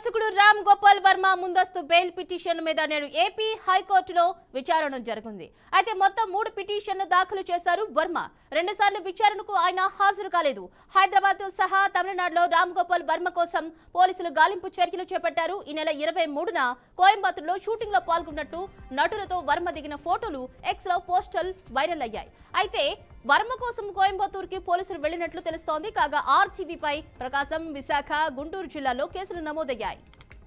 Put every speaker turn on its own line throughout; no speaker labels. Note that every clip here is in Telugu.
దర్శకుడు రామ్ గోపాల్ వర్మ ముందస్తు బెయిల్ పిటిషన్ మీద నేడు ఏపీ హైకోర్టులో విచారణ జరిగింది అయితే మొత్తం మూడు పిటిషన్లు దాఖలు చేశారు వర్మ రెండుసార్లు విచారణకు ఆయన హాజరు కాలేదు హైదరాబాద్ సహా తమిళనాడులో రామ్ గోపాల్ వర్మ కోసం పోలీసులు గాలింపు చర్యలు చేపట్టారు ఈ నెల ఇరవై మూడున కోయంబత్తూరులో షూటింగ్ లో పాల్గొన్నట్టు నటులతో వర్మ దిగిన ఫోటోలు ఎక్స్ లో పోస్టల్ వైరల్ అయ్యాయి అయితే వర్మ కోసం కోయంబత్తూరుకి పోలీసులు వెళ్లినట్లు తెలుస్తోంది కాగా ఆర్జీవీపై ప్రకాశం విశాఖ గుంటూరు జిల్లాలో కేసులు నమోదయ్యాయి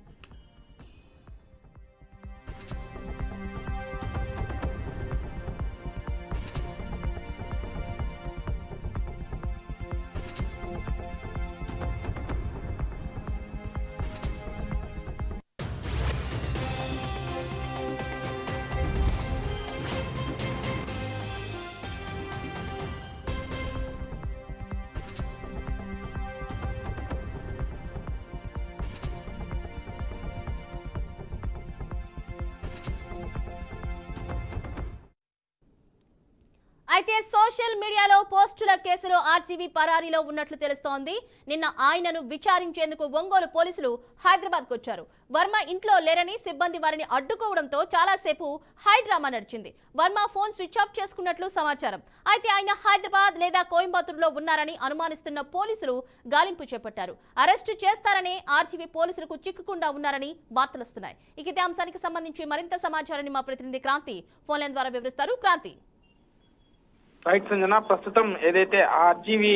అయితే సోషల్ మీడియాలో పోస్టుల కేసులో ఆర్జీవీ పరారీలో ఉన్నట్లు తెలుస్తోంది నిన్న ఆయనను విచారించేందుకు ఒంగోలు పోలీసులు హైదరాబాద్ కు వచ్చారు వర్మ ఇంట్లో లేరని సిబ్బంది వారిని అడ్డుకోవడంతో చాలాసేపు హై డ్రామా నడిచింది వర్మ ఫోన్ స్విచ్ ఆఫ్ చేసుకున్నట్లు సమాచారం అయితే ఆయన హైదరాబాద్ లేదా కోయంబత్తూరులో ఉన్నారని అనుమానిస్తున్న పోలీసులు గాలింపు చేపట్టారు అరెస్టు చేస్తారని ఆర్జీవీ పోలీసులకు చిక్కకుండా ఉన్నారని వార్తలొస్తున్నాయి ఇక ఇదే అంశానికి సంబంధించి మరింత సమాచారాన్ని మా ప్రతినిధి క్రాంతి ఫోన్ లైన్ ద్వారా వివరిస్తారు క్రాంతి
రైట్ సంజన ప్రస్తుతం ఏదైతే RGV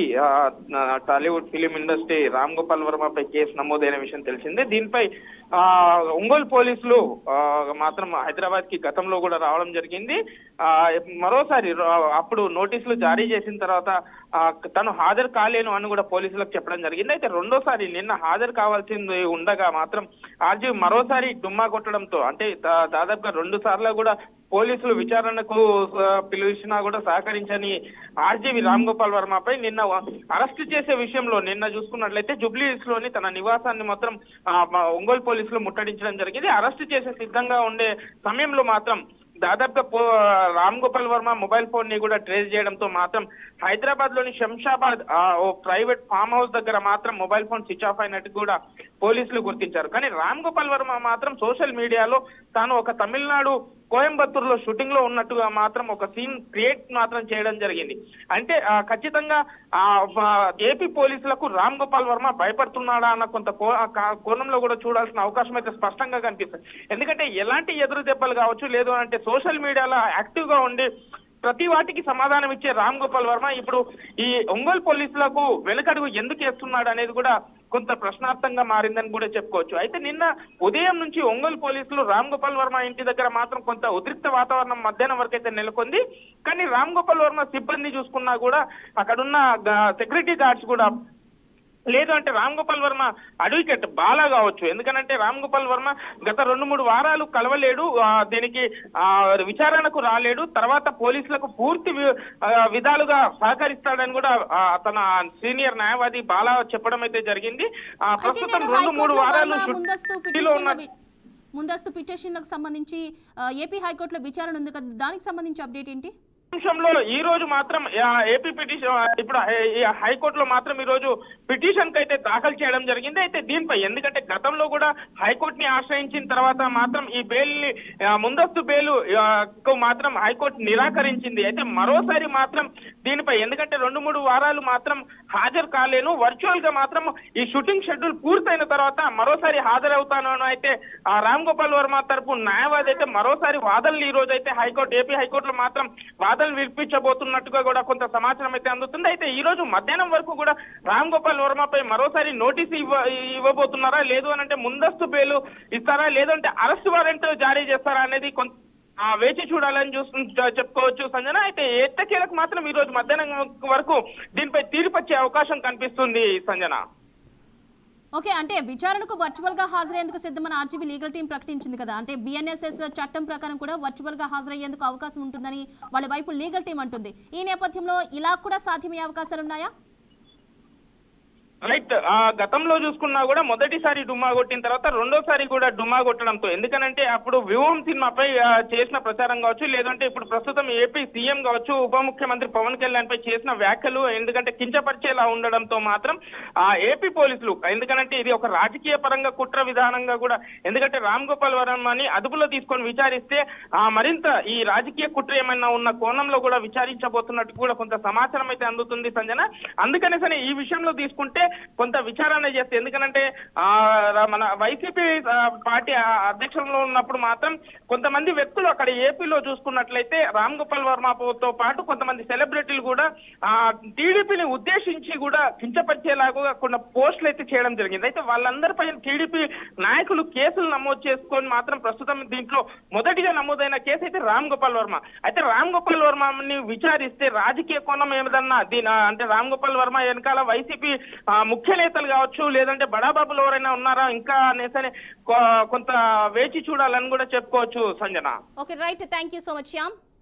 Tollywood film industry Ram Gopal వర్మపై కేసు నమోదైన విషయం తెలిసిందే దీనిపై ఆ, ఒంగోలు పోలీసులు ఆ, మాత్రం హైదరాబాద్ కి గతంలో కూడా రావడం జరిగింది ఆ, మరోసారి రా- అప్పుడు నోటీసులు జారీ చేసిన తర్వాత ఆ, తను హాజరు కాలేను అని కూడా పోలీసులకు చెప్పడం జరిగింది అయితే రెండోసారి నిన్న హాజరు కావాల్సింది ఉండగా మాత్రం ఆర్జీవి మరోసారి డుమ్మా కొట్టడంతో అంటే దా- దాదాపుగా రెండు సార్లు కూడా పోలీసులు విచారణకు ఆ, పిలిచినా కూడా సహకరించని ఆర్జీవి రామ్ గోపాల్ వర్మపై నిన్న అరెస్ట్ చేసే విషయంలో నిన్న చూసుకున్నట్లయితే జుబ్లీహిల్స్ లోని తన నివాసాన్ని మాత్రం ఆ, మా ఒంగోలు పోలీసులు ముట్టడించడం జరిగింది అరెస్ట్ చేసే సిద్ధంగా ఉండే సమయంలో మాత్రం దాదాపుగా పో రామ్ గోపాల్ వర్మ మొబైల్ ఫోన్ ని కూడా ట్రేస్ చేయడంతో మాత్రం హైదరాబాద్ లోని శంషాబాద్ ఆ, ఓ ప్రైవేట్ ఫామ్ హౌస్ దగ్గర మాత్రం మొబైల్ ఫోన్ స్విచ్ ఆఫ్ అయినట్టు కూడా పోలీసులు గుర్తించారు కానీ రామ్ గోపాల్ వర్మ మాత్రం సోషల్ మీడియాలో తాను ఒక తమిళనాడు కోయంబత్తూరులో షూటింగ్ లో ఉన్నట్టుగా మాత్రం ఒక సీన్ క్రియేట్ మాత్రం చేయడం జరిగింది అంటే ఆ, ఖచ్చితంగా ఆ ఆ, ఏపీ పోలీసులకు రామ్ గోపాల్ వర్మ భయపడుతున్నాడా అన్న కొంత కో- ఆ కా- కోణంలో కూడా చూడాల్సిన అవకాశం అయితే స్పష్టంగా కనిపిస్తుంది ఎందుకంటే ఎలాంటి ఎదురు దెబ్బలు కావచ్చు లేదు అంటే సోషల్ మీడియాలో యాక్టివ్ గా ఉండి ప్రతి వాటికి సమాధానం ఇచ్చే రామ్ గోపాల్ వర్మ ఇప్పుడు ఈ ఒంగోలు పోలీసులకు వెనుకడుగు ఎందుకు వేస్తున్నాడు అనేది కూడా కొంత ప్రశ్నార్థంగా మారిందని కూడా చెప్పుకోవచ్చు అయితే నిన్న ఉదయం నుంచి ఒంగోలు పోలీసులు రామ్ గోపాల్ వర్మ ఇంటి దగ్గర మాత్రం కొంత ఉద్రిక్త వాతావరణం మధ్యాహ్నం వరకు అయితే నెలకొంది కానీ రామ్ గోపాల్ వర్మ సిబ్బంది చూసుకున్నా కూడా అక్కడున్న సెక్యూరిటీ గార్డ్స్ కూడా లేదు అంటే రామ్ గోపాల్ వర్మ అడ్వకేట్ బాలా కావచ్చు ఎందుకనంటే రామ్ గోపాల్ వర్మ గత రెండు మూడు వారాలు కలవలేడు ఆ, దీనికి ఆ, విచారణకు రాలేడు తర్వాత పోలీసులకు పూర్తి వి- ఆ, విధాలుగా సహకరిస్తాడని కూడా ఆ, తన సీనియర్ న్యాయవాది బాలా చెప్పడం అయితే జరిగింది ఆ,
అయితే
ప్రస్తుతం
నేడు
రెండు మూడు
హైకోర్టులో
వారాలు
వర్మ ముందస్తు
చుట్టీలో ఉన్న
పిటిషన్ల వి- ముందస్తు పిటిషన్లకు సంబంధించి ఆ, ఏపీ హైకోర్టులో విచారణ ఉంది కదా దానికి సంబంధించి అప్డేట్ ఏంటి
అంశంలో ఈ రోజు మాత్రం ఆ, ఏపీ పిటిషన్ ఇప్పుడు హై- ఈ హైకోర్టులో మాత్రం ఈ రోజు పిటిషన్ కి అయితే దాఖలు చేయడం జరిగింది అయితే దీనిపై ఎందుకంటే గతంలో కూడా హైకోర్టుని ఆశ్రయించిన తర్వాత మాత్రం ఈ బెయిల్ ని ఆ, ముందస్తు బెయిల్ ఆ, కు మాత్రం హైకోర్టు నిరాకరించింది అయితే మరోసారి మాత్రం దీనిపై ఎందుకంటే రెండు మూడు వారాలు మాత్రం హాజరు కాలేను వర్చువల్ గా మాత్రం ఈ షూటింగ్ షెడ్యూల్ పూర్తయిన తర్వాత మరోసారి హాజరవుతాను అని అయితే ఆ రామ్ గోపాల్ వర్మ తరపు న్యాయవాది అయితే మరోసారి వాదనలు ఈ రోజు అయితే హైకోర్టు ఏపీ హైకోర్టులో మాత్రం వాదనలు వినిపించబోతున్నట్టుగా కూడా కొంత సమాచారం అయితే అందుతుంది అయితే ఈ రోజు మధ్యాహ్నం వరకు కూడా రామ్ గోపాల్ వర్మపై మరోసారి నోటీసు ఇవ్వ ఇవ్వబోతున్నారా లేదు అని అంటే ముందస్తు బెయిల్ ఇస్తారా లేదంటే అరెస్ట్ వారెంట్ జారీ చేస్తారా అనేది కొంత ఆ, వేచి చూడాలని చూస్తు చెప్పుకోవచ్చు సంజన అయితే ఎట్టకేలకు మాత్రం ఈ రోజు మధ్యాహ్నం వరకు దీనిపై తీర్పు వచ్చే అవకాశం కనిపిస్తుంది సంజన
ఓకే అంటే విచారణకు వర్చువల్ గా హాజరయ్యేందుకు సిద్ధమని ఆర్జీవీ లీగల్ టీం ప్రకటించింది కదా అంటే బిఎన్ఎస్ఎస్ చట్టం ప్రకారం కూడా వర్చువల్ గా హాజరయ్యేందుకు అవకాశం ఉంటుందని వాళ్ళ వైపు లీగల్ టీం అంటుంది ఈ నేపథ్యంలో ఇలా కూడా సాధ్యమయ్యే అవకాశాలు ఉన్నాయా
రైట్ ఆ గతంలో చూసుకున్నా కూడా మొదటిసారి డుమ్మా కొట్టిన తర్వాత రెండోసారి కూడా డుమ్మా కొట్టడంతో ఎందుకనంటే అప్పుడు వ్యూహం సినిమాపై ఆ, చేసిన ప్రచారం కావచ్చు లేదంటే ఇప్పుడు ప్రస్తుతం ఏపీ సీఎం కావచ్చు ఉప ముఖ్యమంత్రి పవన్ కళ్యాణ్ పై చేసిన వ్యాఖ్యలు ఎందుకంటే కించపరిచేలా ఉండడంతో మాత్రం ఆ ఏపీ పోలీసులు ఎందుకనంటే ఇది ఒక రాజకీయ పరంగా కుట్ర విధానంగా కూడా ఎందుకంటే రామ్ గోపాల్ వర్మని అదుపులో తీసుకొని విచారిస్తే ఆ మరింత ఈ రాజకీయ కుట్ర ఏమైనా ఉన్న కోణంలో కూడా విచారించబోతున్నట్టు కూడా కొంత సమాచారం అయితే అందుతుంది సంజన అందుకనే సరే ఈ విషయంలో తీసుకుంటే కొంత విచారణ చేస్తే ఎందుకంటే ఆ ర- మన వైసీపీ ఆ, పార్టీ ఆ అధ్యక్షంలో ఉన్నప్పుడు మాత్రం కొంతమంది వ్యక్తులు అక్కడ ఏపీలో చూసుకున్నట్లయితే రామ్ గోపాల్ వర్మతో పాటు కొంతమంది సెలబ్రిటీలు కూడా ఆ టీడీపీని ఉద్దేశించి కూడా కించపరిచేలాగా కొన్ని పోస్టులు అయితే చేయడం జరిగింది అయితే వాళ్ళందరిపై టీడీపీ నాయకులు కేసులు నమోదు చేసుకొని మాత్రం ప్రస్తుతం దీంట్లో మొదటిగా నమోదైన కేసు అయితే రామ్ గోపాల్ వర్మ అయితే రామ్ గోపాల్ వర్మని విచారిస్తే రాజకీయ కోణం ఏమిదన్నా దీని ఆ, అంటే రామ్ గోపాల్ వర్మ వెనకాల వైసీపీ ఆ, ముఖ్య నేతలు కావచ్చు లేదంటే బడాబాబులు ఎవరైనా ఉన్నారా ఇంకా అనేసి కొంత వేచి చూడాలని కూడా చెప్పుకోవచ్చు Sanjana
okay right thank you so much Shyam